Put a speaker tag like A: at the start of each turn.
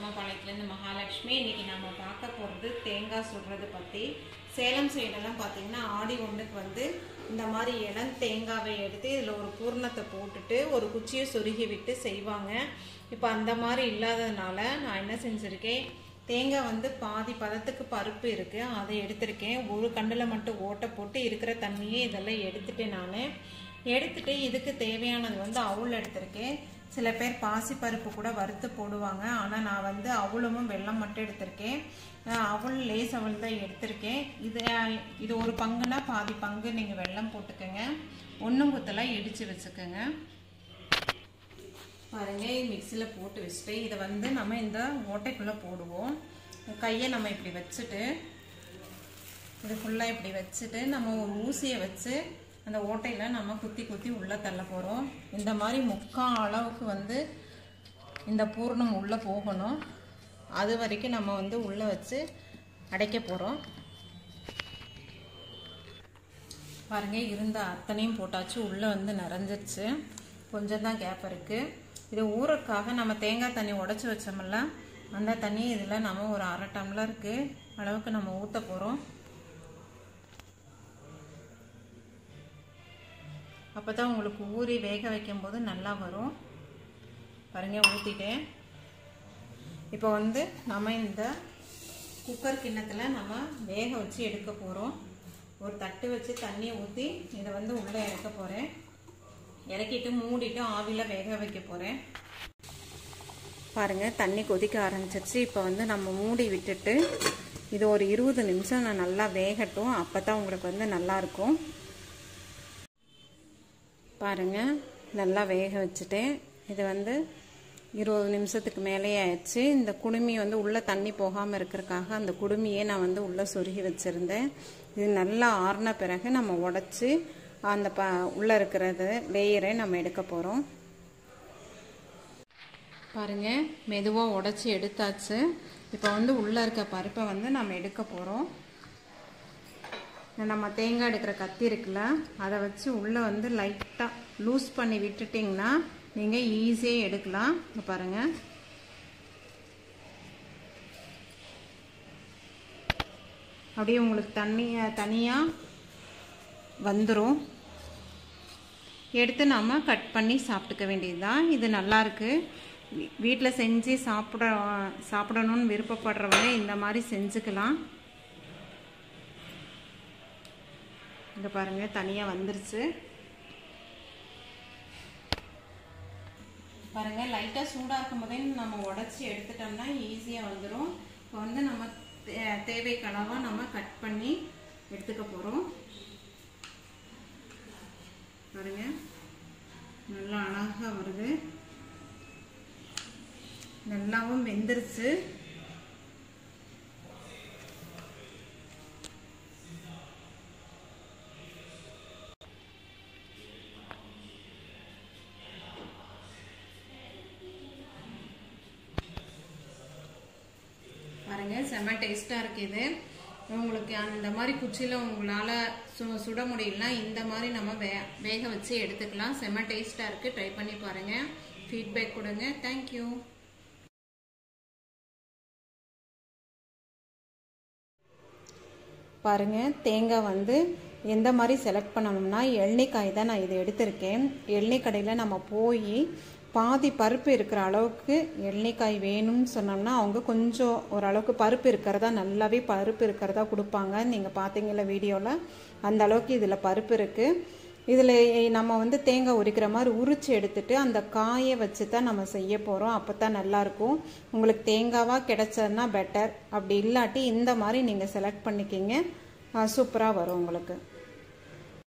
A: அம்மாபாளையத்துலேருந்து மகாலட்சுமி இன்னைக்கு நம்ம பார்க்க போகிறது தேங்காய் சுடுறது பற்றி சேலம் சைடெல்லாம் பார்த்தீங்கன்னா ஆடி ஒன்றுக்கு வந்து இந்த மாதிரி இளம் தேங்காவை எடுத்து இதில் ஒரு பூர்ணத்தை போட்டுட்டு ஒரு குச்சியை சொருகி விட்டு செய்வாங்க இப்போ அந்த மாதிரி இல்லாததுனால நான் என்ன செஞ்சுருக்கேன் தேங்காய் வந்து பாதி பதத்துக்கு பருப்பு இருக்குது அதை எடுத்திருக்கேன் ஒரு கண்டில் மட்டும் ஓட்டை போட்டு இருக்கிற தண்ணியே இதெல்லாம் எடுத்துட்டேன் நான் எடுத்துட்டு இதுக்கு தேவையானது வந்து அவுள் எடுத்திருக்கேன் சில பேர் பாசி பருப்பு கூட வறுத்து போடுவாங்க ஆனால் நான் வந்து அவுளும் வெல்லம் மட்டும் எடுத்திருக்கேன் அஹ் அவள் லேஸ் அவள் தான் எடுத்திருக்கேன் இது அஹ் இது ஒரு பங்குனா பாதி பங்கு நீங்கள் வெல்லம் போட்டுக்கோங்க ஒன்றும் குத்தெல்லாம் இடித்து வச்சுக்கோங்க பாருங்க மிக்சியில் போட்டு வச்சுட்டு இதை வந்து நம்ம இந்த ஓட்டைக்குள்ளே போடுவோம் கையை நம்ம இப்படி வச்சுட்டு இது ஃபுல்லாக இப்படி வச்சுட்டு நம்ம ஒரு ஊசியை வச்சு அந்த ஓட்டையில் நம்ம குத்தி குத்தி உள்ளே தள்ள போகிறோம் இந்த மாதிரி முக்கால் அளவுக்கு வந்து இந்த பூர்ணம் உள்ளே போகணும் அது வரைக்கும் நம்ம வந்து உள்ளே வச்சு அடைக்க போகிறோம் பாருங்க இருந்த அத்தனையும் போட்டாச்சு உள்ளே வந்து நிறைஞ்சிருச்சு கொஞ்சம் தான் கேப் இருக்குது இது ஊறக்காக நம்ம தேங்காய் தண்ணி உடச்சி வச்சோம்ல அந்த தண்ணி இதில் நம்ம ஒரு அரை டம்ளருக்கு அளவுக்கு நம்ம ஊற்ற போகிறோம் அப்போ தான் உங்களுக்கு ஊறி வேக வைக்கும்போது நல்லா வரும் பாருங்க ஊற்றிட்டேன் இப்போ வந்து நம்ம இந்த குக்கர் கிண்ணத்தில் நம்ம வேக வச்சு எடுக்க போகிறோம் ஒரு தட்டு வச்சு தண்ணியை ஊற்றி இதை வந்து உள்ளே இறக்க போகிறேன் இறக்கிட்டு மூடிட்டு ஆவியில் வேக வைக்க போகிறேன் பாருங்கள் தண்ணி கொதிக்க ஆரம்பிச்சிருச்சு இப்போ வந்து நம்ம மூடி விட்டுட்டு இது ஒரு இருபது நிமிஷம் நான் நல்லா வேகட்டும் அப்போ தான் உங்களுக்கு வந்து நல்லாயிருக்கும் பாருங்கள் நல்லா வேக வச்சுட்டேன் இது வந்து இருபது நிமிஷத்துக்கு மேலேயே ஆயிடுச்சு இந்த குடுமி வந்து உள்ளே தண்ணி போகாமல் இருக்கிறதுக்காக அந்த குடுமியே நான் வந்து உள்ளே சொருகி வச்சுருந்தேன் இது நல்லா ஆறின பிறகு நம்ம உடச்சி அந்த ப உள்ளே இருக்கிறது லேயரை நம்ம எடுக்க போகிறோம் பாருங்கள் மெதுவாக உடச்சி எடுத்தாச்சு இப்போ வந்து உள்ளே இருக்க பருப்பை வந்து நம்ம எடுக்க போகிறோம் நம்ம தேங்காய் எடுக்கிற கத்தி இருக்குல்ல அதை வச்சு உள்ளே வந்து லைட்டாக லூஸ் பண்ணி விட்டுட்டிங்கன்னா நீங்கள் ஈஸியாக எடுக்கலாம் இங்கே பாருங்கள் அப்படியே உங்களுக்கு தண்ணி தனியாக வந்துடும் எடுத்து நம்ம கட் பண்ணி சாப்பிட்டுக்க வேண்டியது தான் இது நல்லாயிருக்கு வீட்டில் செஞ்சு சாப்பிட சாப்பிடணும்னு விருப்பப்படுறவங்க இந்த மாதிரி செஞ்சுக்கலாம் இங்கே பாருங்கள் தனியாக வந்துருச்சு பாருங்கள் லைட்டாக சூடாக இருக்கும் போதே நம்ம உடச்சி எடுத்துட்டோம்னா ஈஸியாக வந்துடும் இப்போ வந்து நம்ம தேவைக்கு அளவாக நம்ம கட் பண்ணி எடுத்துக்க போகிறோம் பாருங்க நல்லா அழகாக வருது நல்லாவும் வெந்துருச்சு பாருங்க செம்ம டேஸ்ட்டாக இருக்குது உங்களுக்கு அந்த மாதிரி குச்சியில் உங்களால் சு சுட முடியலனா இந்த மாதிரி நம்ம வே வேக வச்சு எடுத்துக்கலாம் செம்ம டேஸ்ட்டாக இருக்குது ட்ரை பண்ணி பாருங்கள் ஃபீட்பேக் கொடுங்க தேங்க்யூ பாருங்கள் தேங்காய் வந்து எந்த மாதிரி செலக்ட் பண்ணணும்னா எண்ணெய்க்காய் தான் நான் இதை எடுத்திருக்கேன் எண்ணெய் கடையில் நம்ம போய் பாதி பருப்பு இருக்கிற அளவுக்கு எண்ணெய்க்காய் வேணும்னு சொன்னோம்னா அவங்க கொஞ்சம் ஓரளவுக்கு பருப்பு இருக்கிறதா நல்லாவே பருப்பு இருக்கிறதா கொடுப்பாங்க நீங்கள் பார்த்தீங்கல்ல வீடியோவில் அந்த அளவுக்கு இதில் பருப்பு இருக்குது இதில் நம்ம வந்து தேங்காய் உரிக்கிற மாதிரி உரிச்சு எடுத்துட்டு அந்த காயை வச்சு தான் நம்ம செய்ய போகிறோம் அப்போ தான் நல்லாயிருக்கும் உங்களுக்கு தேங்காவாக கிடைச்சதுன்னா பெட்டர் அப்படி இல்லாட்டி இந்த மாதிரி நீங்கள் செலக்ட் பண்ணிக்கிங்க சூப்பராக வரும் உங்களுக்கு